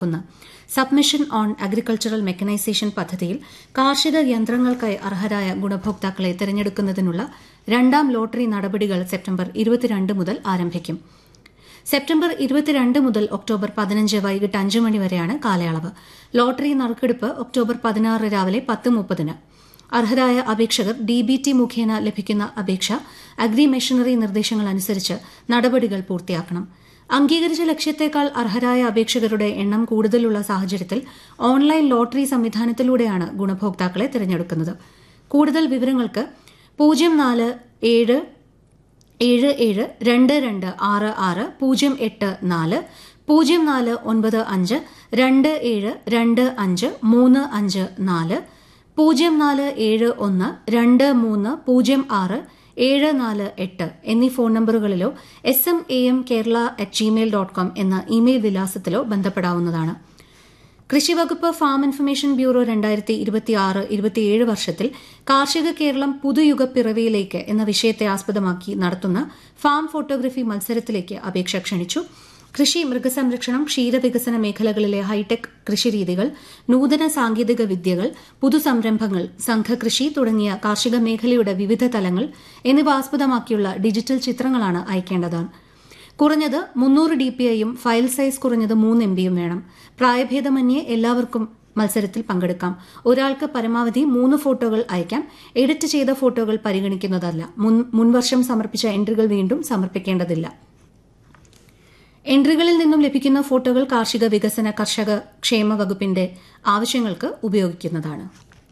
ക്കുന്ന submission on agricultural mechanisation പദ്ധതിയിൽ കാർഷിക യന്ത്രങ്ങൾക്കായി അർഹരായ ഗുണഭോക്താക്കളെ തെരഞ്ഞെടുക്കുന്നതിനുള്ള രണ്ടാം ലോട്ടറി നടപടികൾ സെപ്റ്റംബർ ഇരുപത്തിരണ്ട് മുതൽ ആരംഭിക്കും സെപ്റ്റംബർ ഇരുപത്തിരണ്ട് മുതൽ ഒക്ടോബർ പതിനഞ്ച് വൈകിട്ട് അഞ്ച് മണി വരെയാണ് കാലയളവ് ലോട്ടറി നറുക്കെടുപ്പ് ഒക്ടോബർ പതിനാറ് രാവിലെ പത്ത് മുപ്പതിന് അർഹരായ അപേക്ഷകർ ഡി ബി ടി മുഖേന ലഭിക്കുന്ന അപേക്ഷ അഗ്രി മെഷീനറി നിർദ്ദേശങ്ങൾ അനുസരിച്ച് നടപടികൾ പൂർത്തിയാക്കണം അംഗീകരിച്ച ലക്ഷ്യത്തേക്കാൾ അർഹരായ അപേക്ഷകരുടെ എണ്ണം കൂടുതലുള്ള സാഹചര്യത്തിൽ ഓൺലൈൻ ലോട്ടറി സംവിധാനത്തിലൂടെയാണ് ഗുണഭോക്താക്കളെ തിരഞ്ഞെടുക്കുന്നത് കൂടുതൽ വിവരങ്ങൾക്ക് പൂജ്യം നാല് ഏഴ് ഏഴ് ഏഴ് രണ്ട് രണ്ട് ആറ് ആറ് പൂജ്യം എട്ട് നാല് പൂജ്യം നാല് ഒൻപത് അഞ്ച് രണ്ട് ഏഴ് രണ്ട് അഞ്ച് മൂന്ന് അഞ്ച് നാല് പൂജ്യം നാല് ഏഴ് ഒന്ന് രണ്ട് മൂന്ന് പൂജ്യം ആറ് ഏഴ് നാല് എട്ട് എന്നീ ഫോൺ നമ്പറുകളിലോ S M A M Kerala at Gmail dot com എന്ന ഇമെയിൽ വിലാസത്തിലോ ബന്ധപ്പെടാവുന്നതാണ് കൃഷിവകുപ്പ് ഫാം ഇൻഫർമേഷൻ ബ്യൂറോ രണ്ടായിരത്തി ഇരുപത്തിയാറ് ഇരുപത്തിയേഴ് വർഷത്തിൽ കാർഷിക കേരളം പുതുയുഗ പിറവിയിലേക്ക് എന്ന വിഷയത്തെ ആസ്പദമാക്കി നടത്തുന്ന ഫാം ഫോട്ടോഗ്രഫി മത്സരത്തിലേക്ക് അപേക്ഷ ക്ഷണിച്ചു കൃഷി മൃഗസംരക്ഷണം ക്ഷീരവികസന മേഖലകളിലെ ഹൈടെക് കൃഷിരീതികൾ നൂതന സാങ്കേതിക വിദ്യകൾ പുതുസംരംഭങ്ങൾ സംഘകൃഷി തുടങ്ങിയ കാർഷിക മേഖലയുടെ വിവിധ തലങ്ങൾ എന്നിവ ആസ്പദമാക്കിയുള്ള ഡിജിറ്റൽ ചിത്രങ്ങളാണ് അയക്കേണ്ടത് കുറഞ്ഞത് മുന്നൂറ് ഡി പി ഐയും ഫയൽ സൈസ് കുറഞ്ഞത് മൂന്ന് എം ബിയും വേണം പ്രായഭേദമന്യേ എല്ലാവർക്കും മത്സരത്തിൽ പങ്കെടുക്കാം ഒരാൾക്ക് പരമാവധി മൂന്ന് ഫോട്ടോകൾ അയക്കാം എഡിറ്റ് ചെയ്ത ഫോട്ടോകൾ പരിഗണിക്കുന്നതല്ല മുൻവർഷം സമർപ്പിച്ച എൻട്രികൾ വീണ്ടും സമർപ്പിക്കേണ്ടതില്ല എൻട്രികളിൽ നിന്നും ലഭിക്കുന്ന ഫോട്ടോകൾ കാർഷിക വികസന കർഷക ക്ഷേമ വകുപ്പിന്റെ ആവശ്യങ്ങൾക്ക് ഉപയോഗിക്കുന്നതാണ്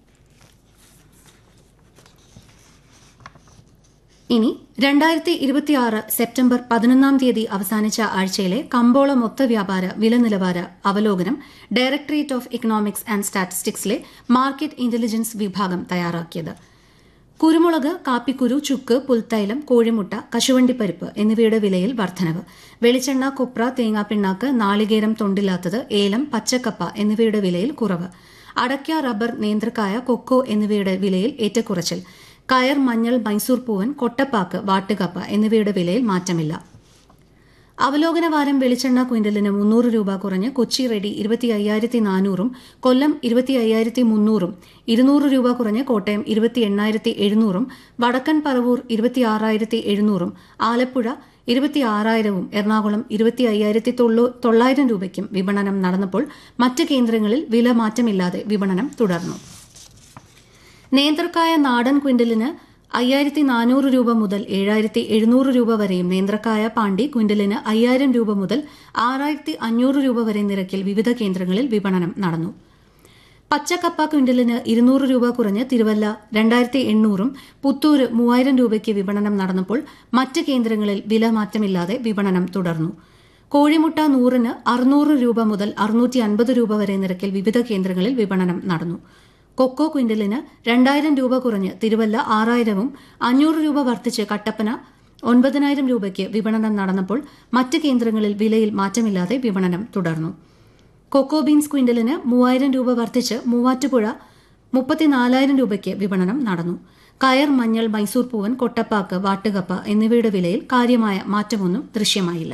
ഇനി രണ്ടായിരത്തി ഇരുപത്തിയാറ് സെപ്റ്റംബർ പതിനൊന്നാം തീയതി അവസാനിച്ച ആഴ്ചയിലെ കമ്പോള മൊത്ത വ്യാപാര വില നിലവാര അവലോകനം ഡയറക്ടറേറ്റ് ഓഫ് ഇക്കണോമിക്സ് ആൻഡ് സ്റ്റാറ്റിസ്റ്റിക്സിലെ മാർക്കറ്റ് ഇന്റലിജൻസ് വിഭാഗം തയ്യാറാക്കിയത് കുരുമുളക് കാപ്പിക്കുരു ചുക്ക് പുൽത്തൈലം കോഴിമുട്ട കശുവണ്ടിപ്പരിപ്പ് എന്നിവയുടെ വിലയിൽ വർധനവ് വെളിച്ചെണ്ണ കൊപ്ര തേങ്ങാപ്പിണ്ണാക്ക് നാളികേരം തൊണ്ടില്ലാത്തത് ഏലം പച്ചക്കപ്പ എന്നിവയുടെ വിലയിൽ കുറവ് അടയ്ക്ക റബ്ബർ നേന്ത്രക്കായ കൊക്കോ എന്നിവയുടെ വിലയിൽ ഏറ്റക്കുറച്ചിൽ കയർ മഞ്ഞൾ മൈസൂർ പൂവൻ കൊട്ടപ്പാക്ക് വാട്ടുകപ്പ എന്നിവയുടെ വിലയിൽ മാറ്റമില്ല അവലോകന വാരം വെളിച്ചെണ്ണ ക്വിന്റലിന് മുന്നൂറ് രൂപ കുറഞ്ഞ് കൊച്ചി റെഡി ഇരുപത്തി അയ്യായിരത്തി നാനൂറും കൊല്ലം ഇരുപത്തി അയ്യായിരത്തി മുന്നൂറും ഇരുന്നൂറ് രൂപ കുറഞ്ഞ് കോട്ടയം ഇരുപത്തി എണ്ണായിരത്തി എഴുന്നൂറും വടക്കൻ പറവൂർ ഇരുപത്തി ആറായിരത്തി എഴുന്നൂറും ആലപ്പുഴ ഇരുപത്തി ആറായിരവും എറണാകുളം ഇരുപത്തി അയ്യായിരത്തി തൊള്ളായിരം രൂപയ്ക്കും വിപണനം നടന്നപ്പോൾ മറ്റ് കേന്ദ്രങ്ങളിൽ വില മാറ്റമില്ലാതെ വിപണനം തുടർന്നു നേന്ത്രക്കായ നാടൻ ക്വിന്റലിന് അയ്യായിരത്തി നാനൂറ് രൂപ മുതൽ ഏഴായിരത്തി എഴുന്നൂറ് രൂപ വരെയും നേന്ത്രക്കായ പാണ്ടി ക്വിന്റലിന് അയ്യായിരം രൂപ മുതൽ ആറായിരത്തി അഞ്ഞൂറ് രൂപ വരെ നിരക്കിൽ വിവിധ കേന്ദ്രങ്ങളിൽ വിപണനം നടന്നു പച്ചക്കപ്പ ക്വിന്റലിന് ഇരുന്നൂറ് രൂപ കുറഞ്ഞ് തിരുവല്ല രണ്ടായിരത്തി എണ്ണൂറും പുത്തൂര് മൂവായിരം രൂപയ്ക്ക് വിപണനം നടന്നപ്പോൾ മറ്റ് കേന്ദ്രങ്ങളിൽ വില മാറ്റമില്ലാതെ വിപണനം തുടർന്നു കോഴിമുട്ട നൂറിന് അറുന്നൂറ് രൂപ മുതൽ അറുന്നൂറ്റി അൻപത് രൂപ വരെ നിരക്കിൽ വിവിധ കേന്ദ്രങ്ങളിൽ വിപണനം നടന്നു കൊക്കോ ക്വിന്റലിന് രണ്ടായിരം രൂപ കുറഞ്ഞ് തിരുവല്ല ആറായിരവും അഞ്ഞൂറ് രൂപ വർദ്ധിച്ച് കട്ടപ്പന ഒൻപതിനായിരം രൂപയ്ക്ക് വിപണനം നടന്നപ്പോൾ മറ്റ് കേന്ദ്രങ്ങളിൽ വിലയിൽ മാറ്റമില്ലാതെ വിപണനം തുടർന്നു കൊക്കോ ബീൻസ് ക്വിന്റലിന് മൂവായിരം രൂപ വർദ്ധിച്ച് മൂവാറ്റുപുഴ മുപ്പത്തിനാലായിരം രൂപയ്ക്ക് വിപണനം നടന്നു കയർ മഞ്ഞൾ മൈസൂർ പൂവൻ കൊട്ടപ്പാക്ക് വാട്ടുകപ്പ എന്നിവയുടെ വിലയിൽ കാര്യമായ മാറ്റമൊന്നും ദൃശ്യമായില്ല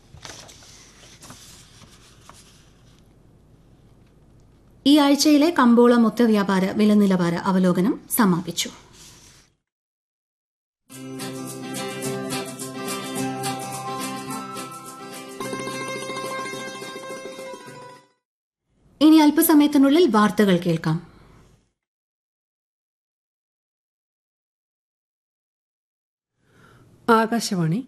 ഈ ആഴ്ചയിലെ കമ്പോള മൊത്ത വ്യാപാര വില നിലവാര അവലോകനം സമാപിച്ചു ഇനി അല്പസമയത്തിനുള്ളിൽ വാർത്തകൾ കേൾക്കാം ആകാശവാണി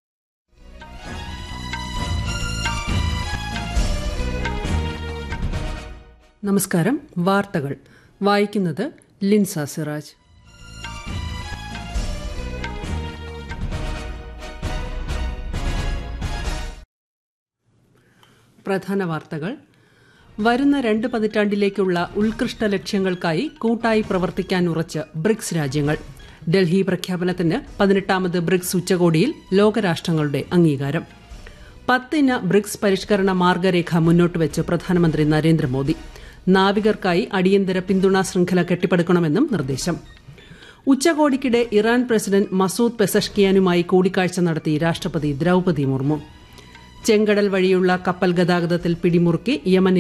നമസ്കാരം വാർത്തകൾ വായിക്കുന്നത് ലിൻസ സിറാജ് പ്രധാന വാർത്തകൾ വരുന്ന രണ്ട് പതിറ്റാണ്ടിലേക്കുള്ള ഉത്കൃഷ്ട ലക്ഷ്യങ്ങൾക്കായി കൂട്ടായി പ്രവർത്തിക്കാൻ ഉറച്ച് ബ്രിക്സ് രാജ്യങ്ങൾ ഡൽഹി പ്രഖ്യാപനത്തിന് പതിനെട്ടാമത് ബ്രിക്സ് ഉച്ചകോടിയിൽ ലോകരാഷ്ട്രങ്ങളുടെ അംഗീകാരം പത്തിന ബ്രിക്സ് പരിഷ്കരണ മാർഗരേഖ മുന്നോട്ട് വെച്ച് പ്രധാനമന്ത്രി നരേന്ദ്രമോദി നാവികർക്കായി അടിയന്തര പിന്തുണാ ശൃംഖല കെട്ടിപ്പടുക്കണമെന്നും നിർദ്ദേശം ഉച്ചകോടിക്കിടെ ഇറാൻ പ്രസിഡന്റ് മസൂദ് പെസഷ്കിയാനുമായി കൂടിക്കാഴ്ച നടത്തി രാഷ്ട്രപതി ദ്രൌപതി മുർമു ചെങ്കടൽ വഴിയുള്ള കപ്പൽ ഗതാഗതത്തിൽ പിടിമുറുക്കി യമനിൽ